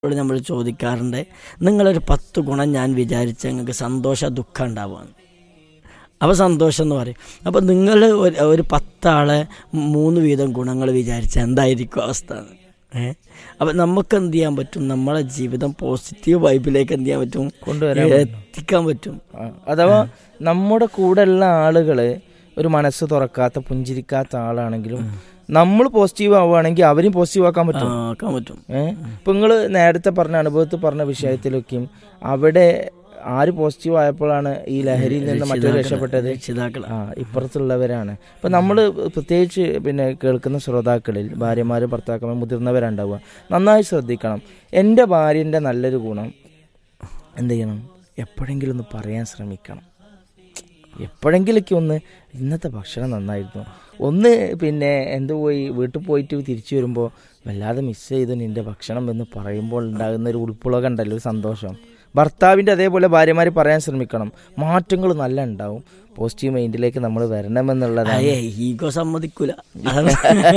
ോട് നമ്മൾ ചോദിക്കാറുണ്ട് നിങ്ങളൊരു പത്ത് ഗുണം ഞാൻ വിചാരിച്ച നിങ്ങൾക്ക് സന്തോഷ ദുഃഖം ഉണ്ടാവുകയാണ് അപ്പോൾ സന്തോഷം എന്ന് പറയും അപ്പോൾ നിങ്ങൾ ഒരു ഒരു പത്താളെ മൂന്ന് വീതം ഗുണങ്ങൾ വിചാരിച്ച എന്തായിരിക്കും അവസ്ഥ ഏഹ് അപ്പം നമുക്ക് എന്ത് ചെയ്യാൻ പറ്റും നമ്മളെ ജീവിതം പോസിറ്റീവ് വൈബിലേക്ക് എന്ത് ചെയ്യാൻ പറ്റും കൊണ്ടുവരാൻ എത്തിക്കാൻ പറ്റും ആ, അഥവാ നമ്മുടെ കൂടെയുള്ള ആളുകള് ഒരു മനസ്സ് തുറക്കാത്ത പുഞ്ചിരിക്കാത്ത ആളാണെങ്കിലും നമ്മൾ പോസിറ്റീവ് ആവുകയാണെങ്കിൽ അവരും പോസിറ്റീവ് ആക്കാൻ ആ, പറ്റും ആക്കാൻ പറ്റും ഏഹ് ഇപ്പൊ നിങ്ങള് നേരത്തെ പറഞ്ഞ അനുഭവത്തിൽ പറഞ്ഞ വിഷയത്തിലൊക്കെയും അവിടെ ആര് പോസിറ്റീവ് ആയപ്പോഴാണ് ഈ ലഹരിയിൽ നിന്ന് മറ്റൊരു രക്ഷപ്പെട്ടത് രക്ഷിതാക്കൾ ആ ഇപ്പുറത്തുള്ളവരാണ് ഇപ്പൊ നമ്മൾ പ്രത്യേകിച്ച് പിന്നെ കേൾക്കുന്ന ശ്രോതാക്കളിൽ ഭാര്യമാര് ഭർത്താക്കന്മാർ മുതിർന്നവരുണ്ടാവുക നന്നായി ശ്രദ്ധിക്കണം എൻ്റെ ഭാര്യൻ്റെ നല്ലൊരു ഗുണം എന്ത് ചെയ്യണം എപ്പോഴെങ്കിലും ഒന്ന് പറയാൻ ശ്രമിക്കണം എപ്പോഴെങ്കിലൊക്കെ ഒന്ന് ഇന്നത്തെ ഭക്ഷണം നന്നായിരുന്നു ഒന്ന് പിന്നെ എന്ത് പോയി വീട്ടിൽ പോയിട്ട് തിരിച്ചു വരുമ്പോൾ വല്ലാതെ മിസ് ചെയ്തു നിന്റെ ഭക്ഷണം എന്ന് പറയുമ്പോൾ ഉണ്ടാകുന്ന ഒരു ഉൾപ്പുളക ഉണ്ടല്ലോ ഒരു സന്തോഷം ഭർത്താവിൻ്റെ അതേപോലെ ഭാര്യമാർ പറയാൻ ശ്രമിക്കണം മാറ്റങ്ങൾ നല്ല ഉണ്ടാവും പോസിറ്റീവ് മൈൻഡിലേക്ക് നമ്മൾ വരണമെന്നുള്ളതാണ് അയ്യേ ഈഗോ സമ്മതിക്കൂല അതാണ്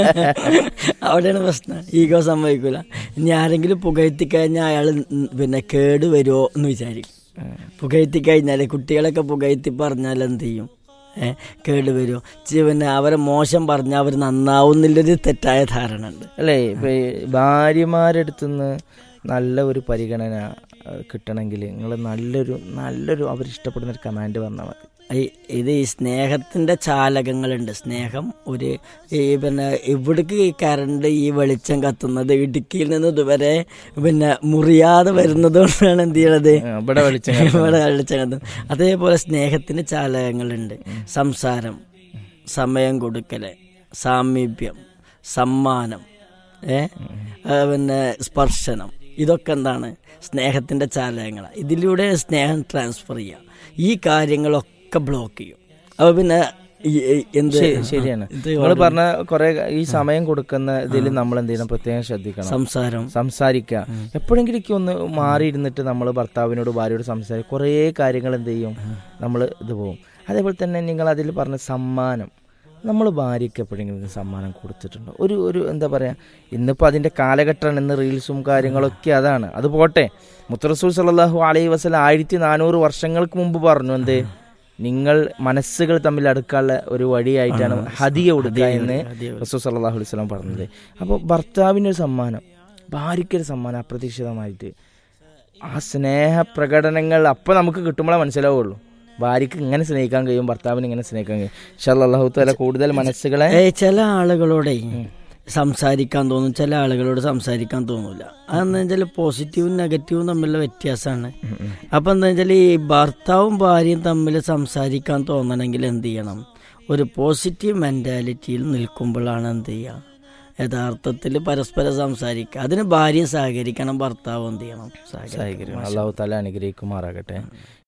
അവിടെയാണ് പ്രശ്നം ഈഗോ സമ്മതിക്കൂല ഇനി ആരെങ്കിലും പുകഴ്ത്തി കഴിഞ്ഞാൽ അയാൾ പിന്നെ കേട് വരുമോ എന്ന് വിചാരിക്കും പുകഴ്ത്തി കഴിഞ്ഞാൽ കുട്ടികളൊക്കെ പുകഴ്ത്തി പറഞ്ഞാൽ എന്ത് ചെയ്യും ഏ കേട് വരുമോ ചി- പിന്നെ അവരെ മോശം പറഞ്ഞാൽ അവർ നന്നാവുന്നില്ലൊരു തെറ്റായ ധാരണ ഉണ്ട് അല്ലേ ഇപ്പൊ ഈ ഭാര്യമാരെടുത്തുനിന്ന് നല്ല ഒരു പരിഗണന അഹ് കിട്ടണമെങ്കിൽ നിങ്ങൾ നല്ലൊരു നല്ലൊരു അവരിഷ്ടപ്പെടുന്ന ഒരു കമാൻഡ് പറഞ്ഞാൽ മതി ഈ- ഇത് ഈ സ്നേഹത്തിന്റെ ചാലകങ്ങളുണ്ട് സ്നേഹം ഒരു ഈ പിന്നെ ഇവിടേക്ക് ഈ കറണ്ട് ഈ വെളിച്ചം കത്തുന്നത് ഇടുക്കിയിൽ നിന്ന് ഇതുവരെ പിന്നെ മുറിയാതെ വരുന്നത് കൊണ്ടാണ് എന്ത് ചെയ്യണത് ആ, ഇവിടെ വെളിച്ചം ഇവിടെ വെളിച്ചം കത്തുന്നത് അതേപോലെ സ്നേഹത്തിന് ചാലകങ്ങളുണ്ട് സംസാരം സമയം കൊടുക്കല് സാമീപ്യം സമ്മാനം ഏ ആ, പിന്നെ സ്പർശനം ഇതൊക്കെ എന്താണ് സ്നേഹത്തിന്റെ ചാലകങ്ങളാണ് ഇതിലൂടെ സ്നേഹം ട്രാൻസ്ഫർ ചെയ്യുക ഈ കാര്യങ്ങളൊക്കെ ബ്ലോക്ക് ചെയ്യും അപ്പൊ പിന്നെ ഈ- ഈ എന്ത് ശരി- ശരിയാണ് ഇത് നിങ്ങൾ പറഞ്ഞ കുറെ ഈ സമയം കൊടുക്കുന്ന ഇതിൽ നമ്മൾ എന്ത് ചെയ്യണം പ്രത്യേകം ശ്രദ്ധിക്കണം സംസാരം സംസാരിക്കുക എപ്പോഴെങ്കിലും ഒന്ന് മാറിയിരുന്നിട്ട് നമ്മൾ ഭർത്താവിനോട് ഭാര്യയോട് സംസാരിക്കും കുറേ കാര്യങ്ങൾ എന്ത് ചെയ്യും നമ്മൾ ഇത് പോകും അതേപോലെ തന്നെ നിങ്ങൾ അതിൽ പറഞ്ഞ സമ്മാനം നമ്മൾ ഭാര്യയ്ക്ക് എപ്പോഴെങ്കിലും സമ്മാനം കൊടുത്തിട്ടുണ്ടോ ഒരു ഒരു എന്താ പറയുക ഇന്നിപ്പോൾ അതിൻ്റെ കാലഘട്ടമാണ് ഇന്ന് റീൽസും കാര്യങ്ങളൊക്കെ അതാണ് അത് പോട്ടെ മുത്തറസൂൽ സല്ലാഹു അലൈഹി വസ്ലം ആയിരത്തി നാനൂറ് വർഷങ്ങൾക്ക് മുമ്പ് പറഞ്ഞു എന്ത് നിങ്ങൾ മനസ്സുകൾ തമ്മിൽ അടുക്കാനുള്ള ഒരു വഴിയായിട്ടാണ് ഹദിയ കൊടുക്കുക എന്ന് റസൂൽ സല്ലാഹു അലൈഹി വസ്ലം പറഞ്ഞത് അപ്പോൾ ഭർത്താവിനൊരു സമ്മാനം ഭാര്യയ്ക്കൊരു സമ്മാനം അപ്രതീക്ഷിതമായിട്ട് ആ സ്നേഹ പ്രകടനങ്ങൾ അപ്പം നമുക്ക് കിട്ടുമ്പോഴേ മനസ്സിലാവുള്ളൂ ഭാര്യയ്ക്ക് ഇങ്ങനെ സ്നേഹിക്കാൻ കഴിയും ഭർത്താവിന് ഇങ്ങനെ സ്നേഹിക്കാൻ കഴിയും പക്ഷെ അള്ളാഹു തല കൂടുതൽ മനസ്സുകളെ ഏ ചില ആളുകളോടെ സംസാരിക്കാൻ തോന്നും ചില ആളുകളോട് സംസാരിക്കാൻ തോന്നൂല അതെന്താ വെച്ചാൽ പോസിറ്റീവും നെഗറ്റീവും തമ്മിലുള്ള വ്യത്യാസമാണ് അപ്പൊ എന്താ വെച്ചാൽ ഈ ഭർത്താവും ഭാര്യയും തമ്മിൽ സംസാരിക്കാൻ തോന്നണമെങ്കിൽ എന്ത് ചെയ്യണം ഒരു പോസിറ്റീവ് മെന്റാലിറ്റിയിൽ നിൽക്കുമ്പോഴാണ് എന്ത് ചെയ്യുക യഥാർത്ഥത്തിൽ പരസ്പരം സംസാരിക്കുക അതിന് ഭാര്യയും സഹകരിക്കണം ഭർത്താവും എന്ത് ചെയ്യണം സഹകരിക്കണം സഹായിക്കും അള്ളാഹു തല അനുഗ്രഹിക്കുമാറാകട്ടെ